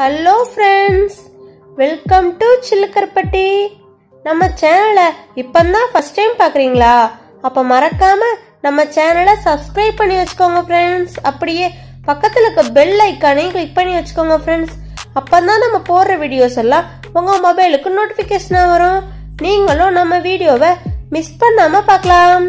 hello friends welcome to Sillukkaruppatti நம்ம சேனலை இப்போதான் ஃபர்ஸ்ட் டைம் பார்க்குறீங்களா அப்போ மறக்காம நம்ம சேனலை சப்ஸ்கிரைப் பண்ணி வச்சுக்கோங்க ஃப்ரெண்ட்ஸ் அப்படியே பக்கத்தில் இருக்க பெல் ஐக்கானையும் கிளிக் பண்ணி வச்சுக்கோங்க ஃப்ரெண்ட்ஸ் அப்போ தான் நம்ம போடுற வீடியோஸ் எல்லாம் உங்கள் மொபைலுக்கு நோட்டிஃபிகேஷனாக வரும் நீங்களும் நம்ம வீடியோவை மிஸ் பண்ணாமல் பார்க்கலாம்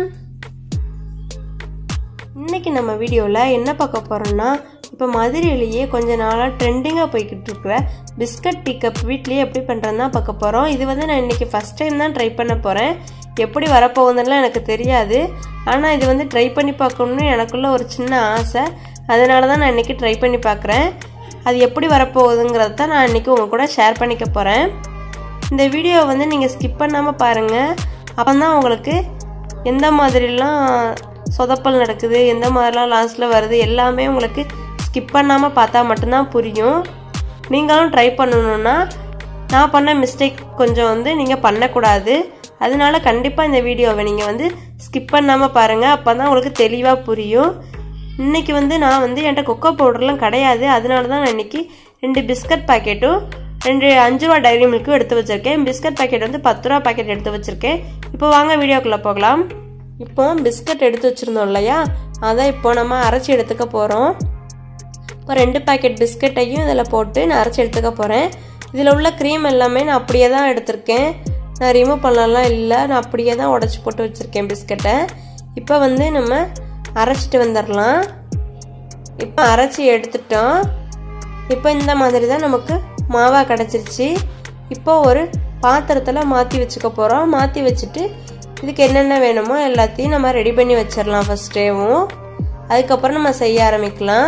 இன்னைக்கு நம்ம வீடியோவில் என்ன பார்க்க போகிறோம்னா இப்போ மதுரையிலேயே கொஞ்ச நாளாக ட்ரெண்டிங்காக போய்கிட்டு இருக்கிற பிஸ்கட் டீ கப் வீட்லேயே எப்படி பண்ணுறதுன்னு தான் பார்க்க போகிறோம் இது வந்து நான் இன்றைக்கி ஃபஸ்ட் டைம் தான் ட்ரை பண்ண போகிறேன் எப்படி வரப்போகுதுன்னுலாம் எனக்கு தெரியாது ஆனால் இது வந்து ட்ரை பண்ணி பார்க்கணுன்னு எனக்குள்ள ஒரு சின்ன ஆசை அதனால தான் நான் இன்றைக்கி ட்ரை பண்ணி பார்க்குறேன் அது எப்படி வரப்போகுதுங்கிறத தான் நான் இன்றைக்கி உங்கள் கூட ஷேர் பண்ணிக்க போகிறேன் இந்த வீடியோவை வந்து நீங்கள் ஸ்கிப் பண்ணாமல் பாருங்கள் அப்போ தான் உங்களுக்கு எந்த மாதிரிலாம் சொதப்பல் நடக்குது எந்த மாதிரிலாம் லாஸ்ட்டில் வருது எல்லாமே உங்களுக்கு ஸ்கிப் பண்ணாமல் பார்த்தா மட்டும்தான் புரியும் நீங்களும் ட்ரை பண்ணணுன்னா நான் பண்ண மிஸ்டேக் கொஞ்சம் வந்து நீங்கள் பண்ணக்கூடாது அதனால கண்டிப்பாக இந்த வீடியோவை நீங்கள் வந்து ஸ்கிப் பண்ணாமல் பாருங்கள் அப்போ தான் உங்களுக்கு தெளிவாக புரியும் இன்றைக்கி வந்து நான் வந்து என்கிட்ட கொக்கோ பவுடர்லாம் கிடையாது அதனால தான் நான் இன்றைக்கி ரெண்டு பிஸ்கட் பாக்கெட்டும் ரெண்டு அஞ்சு ரூபா டைரி மில்க்கும் எடுத்து வச்சுருக்கேன் பிஸ்கட் பாக்கெட் வந்து பத்து ரூபா பாக்கெட் எடுத்து வச்சுருக்கேன் இப்போ வாங்க வீடியோக்குள்ளே போகலாம் இப்போ பிஸ்கட் எடுத்து வச்சுருந்தோம் இல்லையா அதை இப்போ நம்ம அரைச்சி எடுத்துக்க போகிறோம் இப்போ ரெண்டு பாக்கெட் பிஸ்கட்டையும் இதில் போட்டு நான் அரைச்சி எடுத்துக்க போகிறேன் இதில் உள்ள க்ரீம் எல்லாமே நான் அப்படியே தான் எடுத்திருக்கேன் நான் ரிமூவ் பண்ணலாம் இல்லை நான் அப்படியே தான் உடச்சி போட்டு வச்சுருக்கேன் பிஸ்கட்டை இப்போ வந்து நம்ம அரைச்சிட்டு வந்துடலாம் இப்போ அரைச்சி எடுத்துட்டோம் இப்போ இந்த மாதிரி தான் நமக்கு மாவாக கிடச்சிருச்சு இப்போ ஒரு பாத்திரத்தில் மாற்றி வச்சுக்க போகிறோம் மாற்றி வச்சுட்டு இதுக்கு என்னென்ன வேணுமோ எல்லாத்தையும் நம்ம ரெடி பண்ணி வச்சிடலாம் ஃபஸ்ட்டேவும் அதுக்கப்புறம் நம்ம செய்ய ஆரம்பிக்கலாம்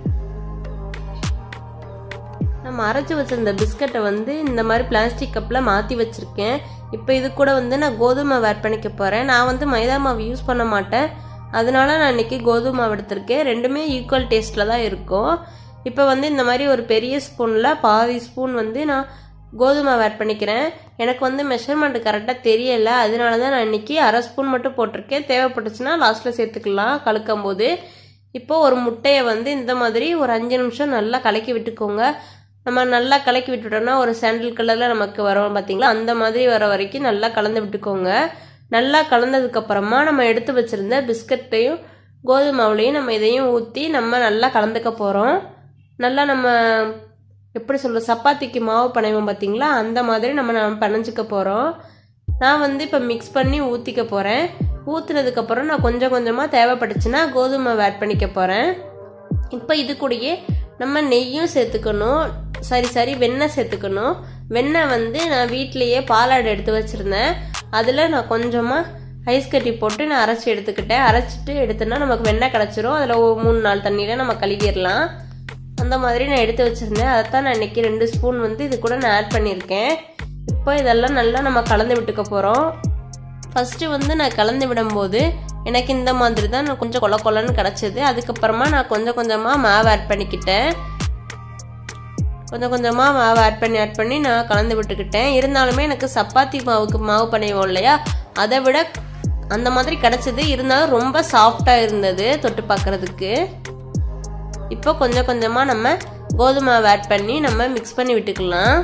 நம்ம அரைச்சி வச்சிருந்த பிஸ்கட்டை வந்து இந்த மாதிரி பிளாஸ்டிக் கப்பில் மாற்றி வச்சுருக்கேன் இப்போ இது கூட வந்து நான் கோதுமை மாவு ஆட் பண்ணிக்க போகிறேன் நான் வந்து மைதா மாவு யூஸ் பண்ண மாட்டேன் அதனால நான் இன்றைக்கி கோதுமை மாவு எடுத்திருக்கேன் ரெண்டுமே ஈக்குவல் டேஸ்ட்டில் தான் இருக்கும் இப்போ வந்து இந்த மாதிரி ஒரு பெரிய ஸ்பூனில் பாதி ஸ்பூன் வந்து நான் கோதுமை மாவு ஆட் பண்ணிக்கிறேன் எனக்கு வந்து மெஷர்மெண்ட் கரெக்டாக தெரியல அதனால தான் நான் இன்றைக்கி அரை ஸ்பூன் மட்டும் போட்டிருக்கேன் தேவைப்பட்டுச்சுன்னா லாஸ்ட்டில் சேர்த்துக்கலாம் கலக்கும் போது இப்போ ஒரு முட்டையை வந்து இந்த மாதிரி ஒரு அஞ்சு நிமிஷம் நல்லா கலக்கி விட்டுக்கோங்க நம்ம நல்லா கலக்கி விட்டுட்டோம்னா ஒரு சாண்டில் கலரில் நமக்கு வரும் பார்த்தீங்களா அந்த மாதிரி வர வரைக்கும் நல்லா கலந்து விட்டுக்கோங்க நல்லா கலந்ததுக்கப்புறமா நம்ம எடுத்து வச்சுருந்த பிஸ்கட்டையும் கோதுமை மாவுலையும் நம்ம இதையும் ஊற்றி நம்ம நல்லா கலந்துக்க போகிறோம் நல்லா நம்ம எப்படி சொல்கிற சப்பாத்திக்கு மாவு பனைவோம் பார்த்தீங்களா அந்த மாதிரி நம்ம நம்ம பனைஞ்சிக்க போகிறோம் நான் வந்து இப்போ மிக்ஸ் பண்ணி ஊற்றிக்க போகிறேன் ஊற்றுனதுக்கப்புறம் நான் கொஞ்சம் கொஞ்சமாக தேவைப்பட்டுச்சுன்னா கோதுமை ஆட் பண்ணிக்க போகிறேன் இப்போ இது கூடயே நம்ம நெய்யும் சேர்த்துக்கணும் சரி சரி வெண்ணெய் சேர்த்துக்கணும் வெண்ணெய் வந்து நான் வீட்லேயே பாலாடை எடுத்து வச்சுருந்தேன் அதில் நான் கொஞ்சமாக ஐஸ் கட்டி போட்டு நான் அரைச்சி எடுத்துக்கிட்டேன் அரைச்சிட்டு எடுத்தோன்னா நமக்கு வெண்ணெய் கிடச்சிரும் அதில் மூணு நாள் தண்ணியில் நம்ம கழுவிடலாம் அந்த மாதிரி நான் எடுத்து வச்சுருந்தேன் அதைத்தான் நான் இன்றைக்கி ரெண்டு ஸ்பூன் வந்து இது கூட நான் ஆட் பண்ணியிருக்கேன் இப்போ இதெல்லாம் நல்லா நம்ம கலந்து விட்டுக்க போகிறோம் ஃபஸ்ட்டு வந்து நான் கலந்து விடும்போது எனக்கு இந்த மாதிரி தான் நான் கொஞ்சம் கொல கொலன்னு கிடச்சிது அதுக்கப்புறமா நான் கொஞ்சம் கொஞ்சமாக மாவு ஆட் பண்ணிக்கிட்டேன் கொஞ்சம் கொஞ்சமாக மாவு ஆட் பண்ணி ஆட் பண்ணி நான் கலந்து விட்டுக்கிட்டேன் இருந்தாலுமே எனக்கு சப்பாத்தி மாவுக்கு மாவு பண்ணிவோம் இல்லையா அதை விட அந்த மாதிரி கிடச்சிது இருந்தாலும் ரொம்ப சாஃப்டாக இருந்தது தொட்டு பார்க்குறதுக்கு இப்போ கொஞ்சம் கொஞ்சமாக நம்ம கோதுமை மாவு ஆட் பண்ணி நம்ம மிக்ஸ் பண்ணி விட்டுக்கலாம்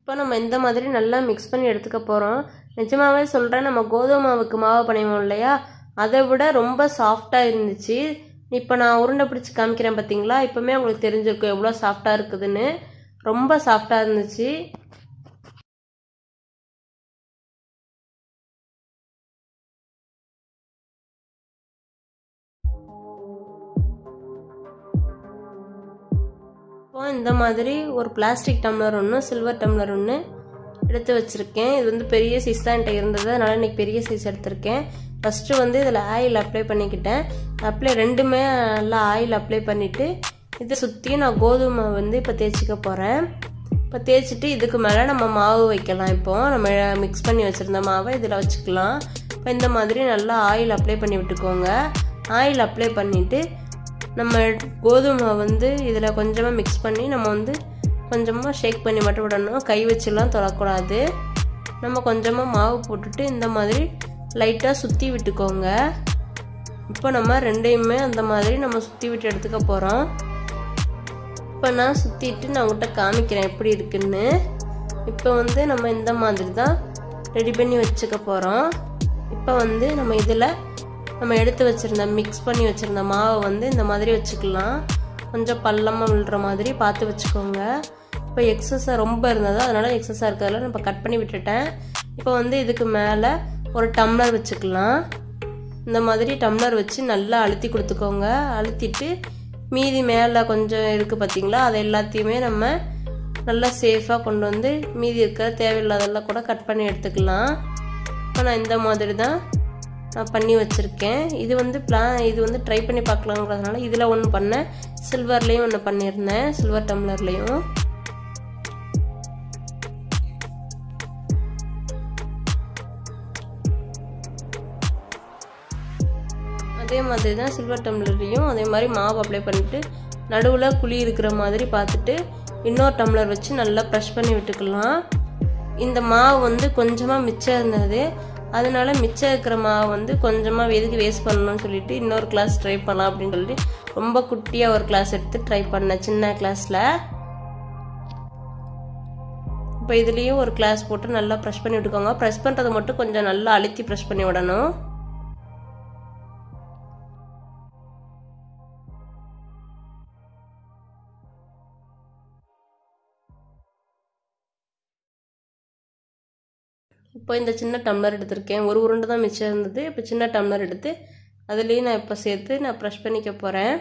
இப்போ நம்ம இந்த மாதிரி நல்லா மிக்ஸ் பண்ணி எடுத்துக்க போகிறோம் நிஜமாவே சொல்கிறேன் நம்ம கோதுமை மாவுக்கு மாவு பனைவோம் இல்லையா அதை விட ரொம்ப சாஃப்டாக இருந்துச்சு இப்போ நான் உருண்டை பிடிச்சி காமிக்கிறேன் பார்த்தீங்களா இப்போமே உங்களுக்கு தெரிஞ்சிருக்கும் எவ்வளோ சாஃப்டாக இருக்குதுன்னு ரொம்ப சாஃப்டாக இருந்துச்சு இப்போ இந்த மாதிரி ஒரு பிளாஸ்டிக் டம்ளர் ஒன்று சில்வர் டம்ளர் ஒன்று எடுத்து வச்சுருக்கேன் இது வந்து பெரிய சைஸ் தான் என்கிட்ட இருந்தது அதனால் இன்றைக்கி பெரிய சைஸ் எடுத்திருக்கேன் ஃபஸ்ட்டு வந்து இதில் ஆயில் அப்ளை பண்ணிக்கிட்டேன் அப்ளை ரெண்டுமே நல்லா ஆயில் அப்ளை பண்ணிவிட்டு இதை சுற்றி நான் கோதுமை வந்து இப்போ தேய்ச்சிக்க போகிறேன் இப்போ தேய்ச்சிட்டு இதுக்கு மேலே நம்ம மாவு வைக்கலாம் இப்போது நம்ம மிக்ஸ் பண்ணி வச்சுருந்த மாவை இதில் வச்சுக்கலாம் இப்போ இந்த மாதிரி நல்லா ஆயில் அப்ளை பண்ணி விட்டுக்கோங்க ஆயில் அப்ளை பண்ணிவிட்டு நம்ம கோதுமை வந்து இதில் கொஞ்சமாக மிக்ஸ் பண்ணி நம்ம வந்து கொஞ்சமாக ஷேக் பண்ணி மட்டும் விடணும் கை வச்சுலாம் தொடக்கூடாது நம்ம கொஞ்சமாக மாவு போட்டுட்டு இந்த மாதிரி லைட்டாக சுற்றி விட்டுக்கோங்க இப்போ நம்ம ரெண்டையுமே அந்த மாதிரி நம்ம சுற்றி விட்டு எடுத்துக்க போகிறோம் இப்போ நான் சுற்றிட்டு நான் உங்கள்கிட்ட காமிக்கிறேன் எப்படி இருக்குன்னு இப்போ வந்து நம்ம இந்த மாதிரி தான் ரெடி பண்ணி வச்சுக்க போகிறோம் இப்போ வந்து நம்ம இதில் நம்ம எடுத்து வச்சுருந்த மிக்ஸ் பண்ணி வச்சுருந்த மாவை வந்து இந்த மாதிரி வச்சுக்கலாம் கொஞ்சம் பள்ளமாக விழுற மாதிரி பார்த்து வச்சுக்கோங்க இப்போ எக்ஸஸாக ரொம்ப இருந்ததோ அதனால் எக்ஸஸாக இருக்கிறதுல நான் இப்போ கட் பண்ணி விட்டுட்டேன் இப்போ வந்து இதுக்கு மேலே ஒரு டம்ளர் வச்சுக்கலாம் இந்த மாதிரி டம்ளர் வச்சு நல்லா அழுத்தி கொடுத்துக்கோங்க அழுத்திட்டு மீதி மேலே கொஞ்சம் இருக்குது பார்த்தீங்களா அதை எல்லாத்தையுமே நம்ம நல்லா சேஃபாக கொண்டு வந்து மீதி இருக்கிற தேவையில்லாதெல்லாம் கூட கட் பண்ணி எடுத்துக்கலாம் இப்போ நான் இந்த மாதிரி தான் நான் பண்ணி வச்சுருக்கேன் இது வந்து பிளான் இது வந்து ட்ரை பண்ணி பார்க்கலாங்கிறதுனால இதில் ஒன்று பண்ணேன் சில்வர்லேயும் ஒன்று பண்ணியிருந்தேன் சில்வர் டம்ளர்லேயும் அதே மாதிரி தான் சில்வர் டம்ளர்லேயும் அதே மாதிரி மாவு அப்ளை பண்ணிவிட்டு நடுவில் குழி இருக்கிற மாதிரி பார்த்துட்டு இன்னொரு டம்ளர் வச்சு நல்லா ப்ரெஷ் பண்ணி விட்டுக்கலாம் இந்த மாவு வந்து கொஞ்சமாக மிச்சம் இருந்தது அதனால மிச்சம் இருக்கிற மாவு வந்து கொஞ்சமாக எதுக்கு வேஸ்ட் பண்ணணும்னு சொல்லிட்டு இன்னொரு கிளாஸ் ட்ரை பண்ணலாம் அப்படின்னு சொல்லிட்டு ரொம்ப குட்டியாக ஒரு கிளாஸ் எடுத்து ட்ரை பண்ணேன் சின்ன கிளாஸில் இப்போ இதுலேயும் ஒரு கிளாஸ் போட்டு நல்லா ப்ரெஷ் பண்ணி விட்டுக்கோங்க ப்ரெஸ் பண்ணுறது மட்டும் கொஞ்சம் நல்லா அழுத்தி ப்ரெஷ் பண்ணி விடணும் இப்போ இந்த சின்ன டம்ளர் எடுத்திருக்கேன் ஒரு உருண்டை தான் மிச்சம் இருந்தது இப்போ சின்ன டம்ளர் எடுத்து அதுலேயும் நான் இப்போ சேர்த்து நான் ப்ரெஷ் பண்ணிக்க போகிறேன்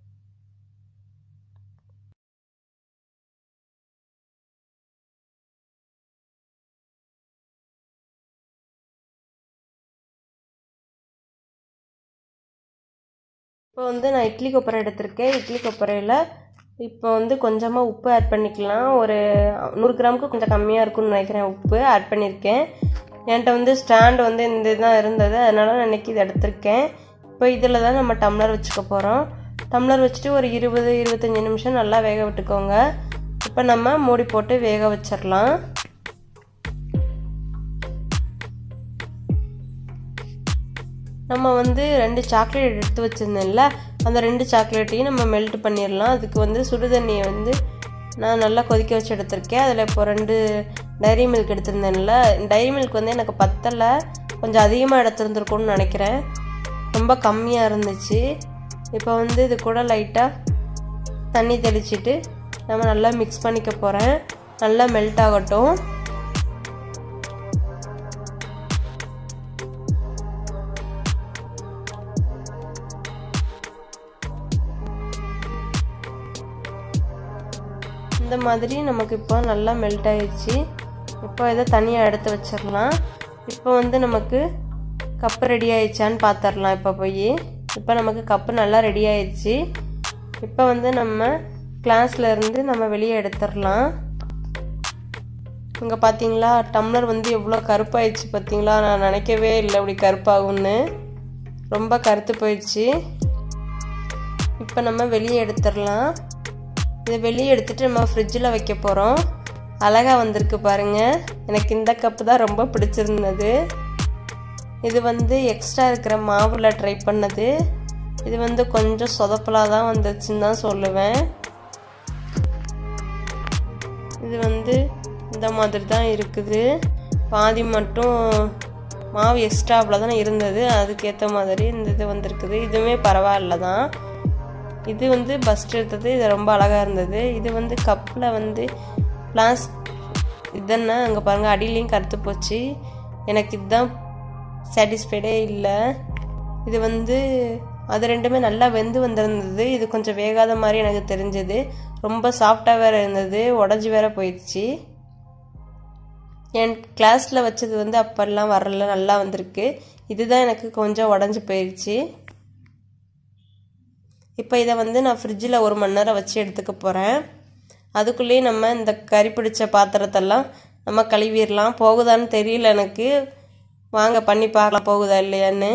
இப்போ வந்து நான் இட்லி கொப்பரை எடுத்திருக்கேன் இட்லி கொப்பரையில் இப்போ வந்து கொஞ்சமாக உப்பு ஆட் பண்ணிக்கலாம் ஒரு நூறு கிராமுக்கு கொஞ்சம் கம்மியாக இருக்கும்னு நினைக்கிறேன் உப்பு ஆட் பண்ணியிருக்கேன் என்கிட்ட வந்து ஸ்டாண்டு வந்து இந்த இதுதான் இருந்தது அதனால் நான் இன்றைக்கி இதை எடுத்திருக்கேன் இப்போ இதில் தான் நம்ம டம்ளர் வச்சுக்க போகிறோம் டம்ளர் வச்சுட்டு ஒரு இருபது இருபத்தஞ்சி நிமிஷம் நல்லா வேக விட்டுக்கோங்க இப்போ நம்ம மூடி போட்டு வேக வச்சிடலாம் நம்ம வந்து ரெண்டு சாக்லேட் எடுத்து வச்சுருந்தேன்ல அந்த ரெண்டு சாக்லேட்டையும் நம்ம மெல்ட் பண்ணிடலாம் அதுக்கு வந்து சுடு தண்ணியை வந்து நான் நல்லா கொதிக்க வச்சு எடுத்திருக்கேன் அதில் இப்போ ரெண்டு டைரி மில்க் எடுத்திருந்தேன்ல டைரி மில்க் வந்து எனக்கு பத்தலை கொஞ்சம் அதிகமாக எடுத்துருந்துருக்கும்னு நினைக்கிறேன் ரொம்ப கம்மியாக இருந்துச்சு இப்போ வந்து இது கூட லைட்டாக தண்ணி தெளிச்சிட்டு நம்ம நல்லா மிக்ஸ் பண்ணிக்க போகிறேன் நல்லா மெல்ட் ஆகட்டும் இந்த மாதிரி நமக்கு இப்போ நல்லா மெல்ட் ஆயிடுச்சு இப்போ இதை தனியாக எடுத்து வச்சிடலாம் இப்போ வந்து நமக்கு கப்பு ரெடி ஆயிடுச்சான்னு பார்த்துடலாம் இப்போ போய் இப்போ நமக்கு கப்பு நல்லா ரெடி ஆயிடுச்சு இப்போ வந்து நம்ம கிளாஸில் இருந்து நம்ம வெளியே எடுத்துடலாம் இங்கே பார்த்தீங்களா டம்ளர் வந்து எவ்வளோ கருப்பாயிடுச்சு பார்த்தீங்களா நான் நினைக்கவே இல்லை இப்படி கருப்பாகும்னு ரொம்ப கருத்து போயிடுச்சு இப்போ நம்ம வெளியே எடுத்துடலாம் இதை வெளியே எடுத்துகிட்டு நம்ம ஃப்ரிட்ஜில் வைக்க போகிறோம் அழகாக வந்திருக்கு பாருங்கள் எனக்கு இந்த கப்பு தான் ரொம்ப பிடிச்சிருந்தது இது வந்து எக்ஸ்ட்ரா இருக்கிற மாவில் ட்ரை பண்ணது இது வந்து கொஞ்சம் சொதப்பலாக தான் வந்துச்சுன்னு தான் சொல்லுவேன் இது வந்து இந்த மாதிரி தான் இருக்குது பாதி மட்டும் மாவு எக்ஸ்ட்ரா தானே இருந்தது அதுக்கேற்ற மாதிரி இந்த இது வந்திருக்குது இதுவுமே பரவாயில்ல தான் இது வந்து பஸ்ட் எடுத்தது இது ரொம்ப அழகாக இருந்தது இது வந்து கப்பில் வந்து பிளாஸ் இதென்ன அங்கே பாருங்கள் அடியிலையும் கருத்து போச்சு எனக்கு இதுதான் சாட்டிஸ்ஃபைடே இல்லை இது வந்து அது ரெண்டுமே நல்லா வெந்து வந்திருந்தது இது கொஞ்சம் வேகாத மாதிரி எனக்கு தெரிஞ்சது ரொம்ப சாஃப்டாக வேறு இருந்தது உடஞ்சி வேற போயிடுச்சு என் கிளாஸில் வச்சது வந்து அப்பெல்லாம் வரல நல்லா வந்திருக்கு இதுதான் எனக்கு கொஞ்சம் உடஞ்சி போயிடுச்சு இப்போ இதை வந்து நான் ஃப்ரிட்ஜில் ஒரு மணி நேரம் வச்சு எடுத்துக்க போகிறேன் அதுக்குள்ளேயே நம்ம இந்த கறி பிடிச்ச பாத்திரத்தெல்லாம் நம்ம கழுவிடலாம் போகுதான்னு தெரியல எனக்கு வாங்க பண்ணி பார்க்கலாம் போகுதா இல்லையான்னு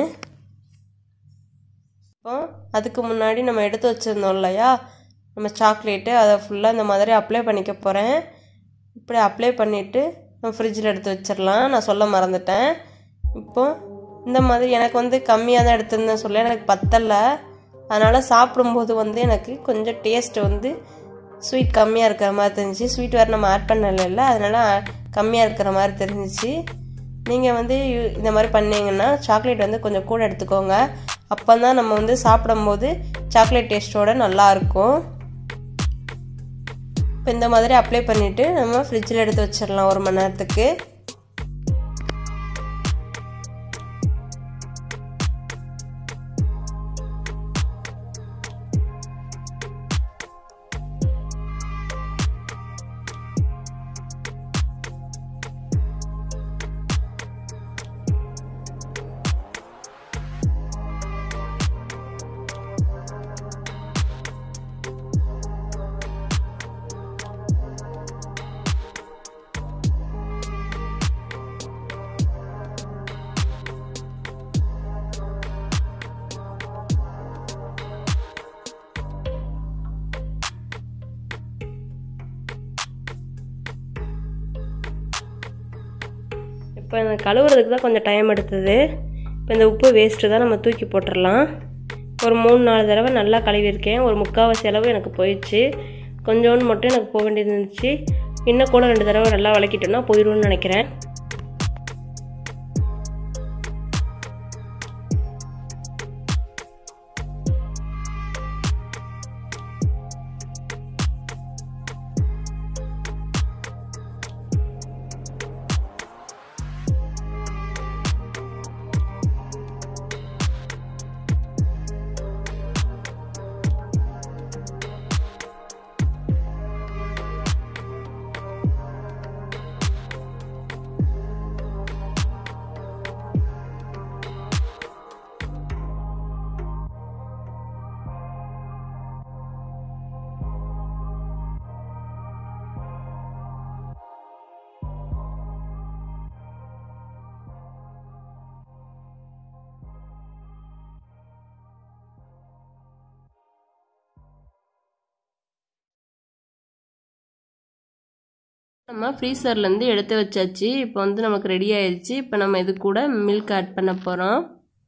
இப்போ அதுக்கு முன்னாடி நம்ம எடுத்து வச்சுருந்தோம் இல்லையா நம்ம சாக்லேட்டு அதை ஃபுல்லாக இந்த மாதிரி அப்ளை பண்ணிக்க போகிறேன் இப்படி அப்ளை பண்ணிவிட்டு நம்ம ஃப்ரிட்ஜில் எடுத்து வச்சிடலாம் நான் சொல்ல மறந்துட்டேன் இப்போ இந்த மாதிரி எனக்கு வந்து கம்மியாக தான் எடுத்திருந்தேன் சொல்ல எனக்கு பத்தலை அதனால் சாப்பிடும்போது வந்து எனக்கு கொஞ்சம் டேஸ்ட் வந்து ஸ்வீட் கம்மியாக இருக்கிற மாதிரி தெரிஞ்சிச்சு ஸ்வீட் வேறு நம்ம ஆட் பண்ணல அதனால் கம்மியாக இருக்கிற மாதிரி தெரிஞ்சிச்சு நீங்கள் வந்து இந்த மாதிரி பண்ணீங்கன்னா சாக்லேட் வந்து கொஞ்சம் கூட எடுத்துக்கோங்க அப்போ தான் நம்ம வந்து சாப்பிடும்போது சாக்லேட் டேஸ்ட்டோட நல்லாயிருக்கும் இப்போ இந்த மாதிரி அப்ளை பண்ணிவிட்டு நம்ம ஃப்ரிட்ஜில் எடுத்து வச்சிடலாம் ஒரு மணி நேரத்துக்கு இப்போ இந்த கழுவுறதுக்கு தான் கொஞ்சம் டைம் எடுத்தது இப்போ இந்த உப்பு வேஸ்ட்டு தான் நம்ம தூக்கி போட்டுடலாம் ஒரு மூணு நாலு தடவை நல்லா கழுவிருக்கேன் ஒரு முக்கால்வாசி அளவு எனக்கு போயிடுச்சு கொஞ்சோண்டு மட்டும் எனக்கு போக வேண்டியது இருந்துச்சு இன்னும் கூட ரெண்டு தடவை நல்லா வளக்கிட்டோன்னா போயிடும்னு நினைக்கிறேன் நம்ம ஃப்ரீசர்லேருந்து எடுத்து வச்சாச்சு இப்போ வந்து நமக்கு ரெடி ஆயிடுச்சு இப்போ நம்ம இது கூட மில்க் ஆட் பண்ண போகிறோம்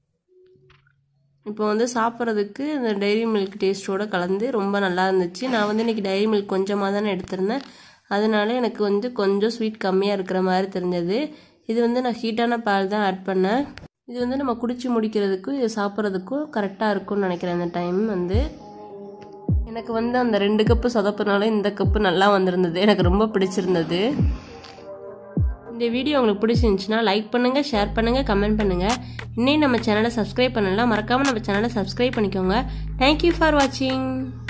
இப்போ வந்து சாப்பிட்றதுக்கு இந்த டைரி மில்க் டேஸ்ட்டோட கலந்து ரொம்ப நல்லா இருந்துச்சு நான் வந்து இன்றைக்கி டைரி மில்க் கொஞ்சமாக தானே எடுத்திருந்தேன் அதனால எனக்கு வந்து கொஞ்சம் ஸ்வீட் கம்மியாக இருக்கிற மாதிரி தெரிஞ்சது இது வந்து நான் ஹீட்டான பால் தான் ஆட் பண்ணேன் இது வந்து நம்ம குடிச்சு முடிக்கிறதுக்கும் இது சாப்பிட்றதுக்கும் கரெக்டாக இருக்கும்னு நினைக்கிறேன் அந்த டைம் வந்து எனக்கு வந்து அந்த ரெண்டு கப்பு சொதப்புனால இந்த கப்பு நல்லா வந்திருந்தது எனக்கு ரொம்ப பிடிச்சிருந்தது இந்த வீடியோ உங்களுக்கு பிடிச்சிருந்துச்சுன்னா லைக் பண்ணுங்கள் ஷேர் பண்ணுங்கள் கமெண்ட் பண்ணுங்கள் இன்னும் நம்ம சேனலை சப்ஸ்கிரைப் பண்ணலாம் மறக்காமல் நம்ம சேனலை சப்ஸ்கிரைப் பண்ணிக்கோங்க தேங்க்யூ ஃபார் வாட்சிங்